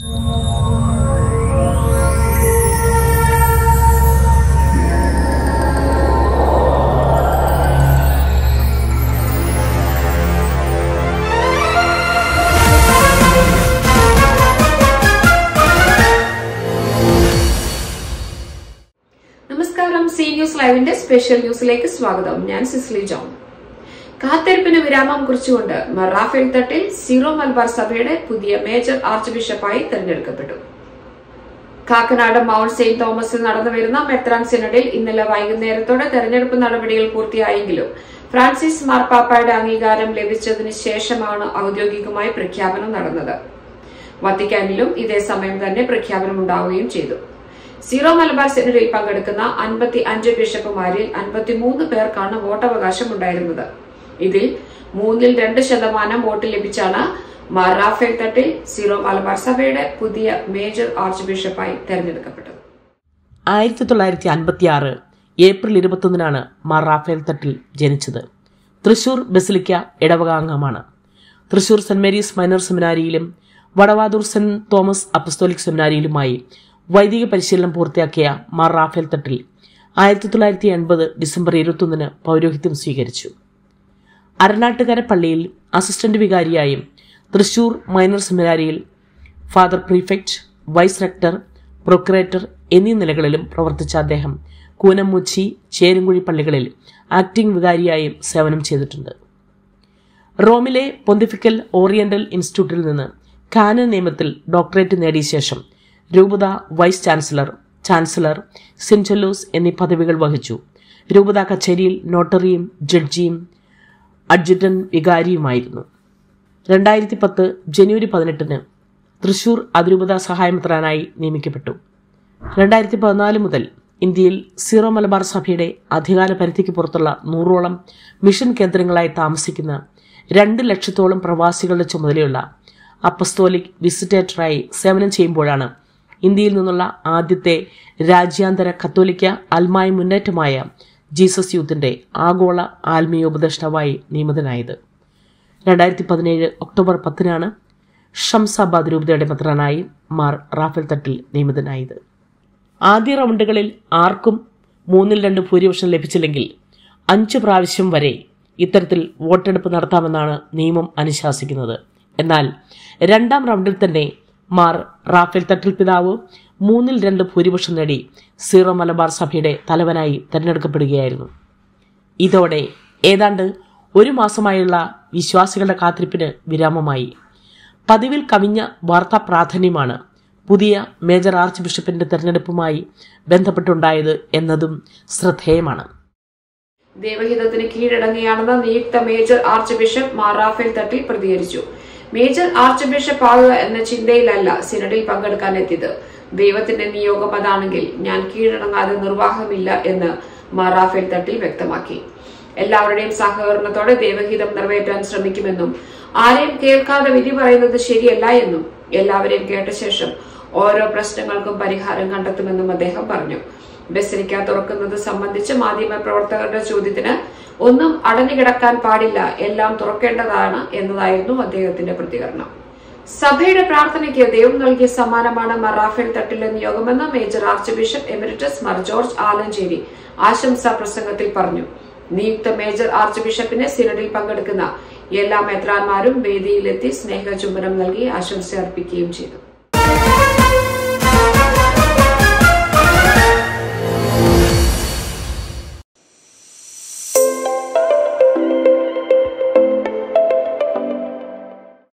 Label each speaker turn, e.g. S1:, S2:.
S1: നമസ്കാരം C news ലൈവിന്റെ special ന്യൂസിലേക്ക് സ്വാഗതം ഞാൻ സിസ്ലി ജോൺ കാത്തിരിപ്പിന് വിരാമം കുറിച്ചുകൊണ്ട് മാർ റാഫേൽ തട്ടിൽ സീറോ മലബാർ സഭയുടെ പുതിയ മേജർ ആർച്ച് ബിഷപ്പായി തെരഞ്ഞെടുക്കപ്പെട്ടു കാക്കനാട് മൌണ്ട് സെയിന്റ് തോമസിൽ നടന്നുവരുന്ന മെത്രാൻ സിനഡിൽ ഇന്നലെ വൈകുന്നേരത്തോടെ തെരഞ്ഞെടുപ്പ് നടപടികൾ പൂർത്തിയായെങ്കിലും ഫ്രാൻസിസ് മാർപ്പാപ്പയുടെ അംഗീകാരം ലഭിച്ചതിന് ശേഷമാണ് ഔദ്യോഗികമായി പ്രഖ്യാപനം നടന്നത് വത്തിക്കാനിലും ഇതേ സമയം തന്നെ പ്രഖ്യാപനം ഉണ്ടാവുകയും ചെയ്തു സീറോ മലബാർ സിനഡിൽ പങ്കെടുക്കുന്ന അൻപത്തി അഞ്ച് ബിഷപ്പുമാരിൽ അൻപത്തിമൂന്ന് പേർക്കാണ് വോട്ടവകാശം ഉണ്ടായിരുന്നത് ഇതിൽ മൂന്നിൽ രണ്ട് ശതമാനം വോട്ട് ലഭിച്ചാണ് മാർ റാഫേൽ തട്ടിൽ സീറോ മലബാർ സഭയുടെ പുതിയ മേജർ ആർച്ച് ബിഷപ്പായി തെരഞ്ഞെടുക്കപ്പെട്ടത്
S2: ആയിരത്തി തൊള്ളായിരത്തി അൻപത്തി ആറ് ഏപ്രിൽ ഇരുപത്തൊന്നിനാണ് മാർ റാഫേൽ തട്ടിൽ ജനിച്ചത് തൃശൂർ ബസിലിക്ക ഇടവകാംഗമാണ് തൃശൂർ സെന്റ് മേരീസ് മൈനർ സെമിനാരിയിലും വടവാതൂർ സെന്റ് തോമസ് അപ്പസ്തോലിക് സെമിനാരിയിലുമായി വൈദിക പരിശീലനം പൂർത്തിയാക്കിയ മാർ റാഫേൽ തട്ടിൽ ആയിരത്തി തൊള്ളായിരത്തി എൺപത് ഡിസംബർ ഇരുപത്തൊന്നിന് പൗരോഹിത്യം സ്വീകരിച്ചു അരനാട്ടുകര പള്ളിയിൽ അസിസ്റ്റന്റ് വികാരിയായും തൃശൂർ മൈനർ സെമിനാരിയിൽ father prefect vice rector procurator എന്നീ നിലകളിലും പ്രവർത്തിച്ച അദ്ദേഹം കൂനമുച്ചി ചേരുംകുഴി പള്ളികളിൽ ആക്ടിംഗ് വികാരിയായും സേവനം ചെയ്തിട്ടുണ്ട് റോമിലെ പൊന്തിഫിക്കൽ ഓറിയന്റൽ ഇൻസ്റ്റിറ്റ്യൂട്ടിൽ നിന്ന് കാനൻ നിയമത്തിൽ ഡോക്ടറേറ്റ് നേടിയ ശേഷം രൂപത വൈസ് ചാൻസലർ ചാൻസലർ സെൻചൊല്ലൂസ് എന്നീ പദവികൾ വഹിച്ചു രൂപത കച്ചേരിയിൽ നോട്ടറിയും ജഡ്ജിയും അഡ്ജുറ്റന്റ് വികാരിയുമായിരുന്നു രണ്ടായിരത്തി പത്ത് ജനുവരി പതിനെട്ടിന് തൃശൂർ അതിരൂപത സഹായമിത്രാനായി നിയമിക്കപ്പെട്ടു രണ്ടായിരത്തി പതിനാല് മുതൽ ഇന്ത്യയിൽ സീറോ മലബാർ സഭയുടെ അധികാര പരിധിക്ക് പുറത്തുള്ള നൂറോളം മിഷൻ കേന്ദ്രങ്ങളായി താമസിക്കുന്ന രണ്ട് ലക്ഷത്തോളം പ്രവാസികളുടെ ചുമതലയുള്ള അപ്പസ്തോലിക് വിസിറ്റേറ്ററായി സേവനം ചെയ്യുമ്പോഴാണ് ഇന്ത്യയിൽ നിന്നുള്ള ആദ്യത്തെ രാജ്യാന്തര കത്തോലിക്ക ആത്മായ മുന്നേറ്റമായ ജീസസ് യൂത്തിന്റെ ആഗോള ആത്മീയ ഉപദേഷ്ടാവായി നിയമിതനായത് രണ്ടായിരത്തി പതിനേഴ് ഒക്ടോബർ പത്തിനാണ് ഷംസാബാദ് രൂപതയുടെ മെത്രാനായി മാർ റാഫേൽ തട്ടിൽ നിയമിതനായത് ആദ്യ റൗണ്ടുകളിൽ ആർക്കും മൂന്നിൽ രണ്ട് ഭൂരിപക്ഷം ലഭിച്ചില്ലെങ്കിൽ അഞ്ച് പ്രാവശ്യം വരെ ഇത്തരത്തിൽ വോട്ടെടുപ്പ് നടത്താമെന്നാണ് നിയമം അനുശാസിക്കുന്നത് എന്നാൽ രണ്ടാം റൗണ്ടിൽ തന്നെ മാർ റാഫേൽ തട്ടിൽ പിതാവ് മൂന്നിൽ രണ്ട് ഭൂരിപക്ഷം നേടി സീറോ മലബാർ സഭയുടെ തലവനായി തെരഞ്ഞെടുക്കപ്പെടുകയായിരുന്നു ഇതോടെ ഏതാണ്ട് ഒരു മാസമായുള്ള വിശ്വാസികളുടെ കാത്തിരിപ്പിന് വിരാമമായി പതിവിൽ കവിഞ്ഞ വാർത്താ പ്രാധാന്യമാണ് പുതിയ മേജർ ആർച്ച് ബിഷപ്പിന്റെ തെരഞ്ഞെടുപ്പുമായി ബന്ധപ്പെട്ടുണ്ടായത് എന്നതും ശ്രദ്ധേയമാണ്
S1: ദൈവഹിതത്തിന് കീഴടങ്ങിയാണെന്ന് നിയുക്ത major archbishop Mar Raphael Thattil പ്രതികരിച്ചു മേജർ ആർച്ച് ബിഷപ്പ് ആകുക എന്ന ചിന്തയിലല്ല സിനഡിൽ പങ്കെടുക്കാൻ എത്തിയത് ദൈവത്തിന്റെ നിയോഗം അതാണെങ്കിൽ ഞാൻ കീഴടങ്ങാതെ നിർവാഹമില്ല എന്ന് മാർ റാഫേൽ തട്ടിൽ വ്യക്തമാക്കി എല്ലാവരുടെയും സഹകരണത്തോടെ ദൈവഹിതം നിറവേറ്റാൻ ശ്രമിക്കുമെന്നും ആരെയും കേൾക്കാതെ വിധി പറയുന്നത് ശരിയല്ല എന്നും എല്ലാവരെയും കേട്ട ശേഷം ഓരോ പ്രശ്നങ്ങൾക്കും പരിഹാരം കണ്ടെത്തുമെന്നും അദ്ദേഹം പറഞ്ഞു ബസിലിക്ക തുറക്കുന്നത് സംബന്ധിച്ച് മാധ്യമ പ്രവർത്തകരുടെ ചോദ്യത്തിന് ഒന്നും അടഞ്ഞുകിടക്കാൻ പാടില്ല എല്ലാം തുറക്കേണ്ടതാണ് എന്നതായിരുന്നു അദ്ദേഹത്തിന്റെ പ്രതികരണം സഭയുടെ പ്രാർത്ഥനയ്ക്ക് ദൈവം നൽകിയ സമ്മാനമാണ് മാർ റാഫേൽ തട്ടിലെ നിയോഗമെന്ന് major archbishop emeritus Mar George Alencherry ആശംസാ പ്രസംഗത്തിൽ പറഞ്ഞു നിയുക്ത മേജർ ആർച്ച് ബിഷപ്പിനെ സിനഡിൽ പങ്കെടുക്കുന്ന എല്ലാ മെത്രാന്മാരും വേദിയിലെത്തി സ്നേഹചുംബനം നൽകി ആശംസ അർപ്പിക്കുകയും ചെയ്തു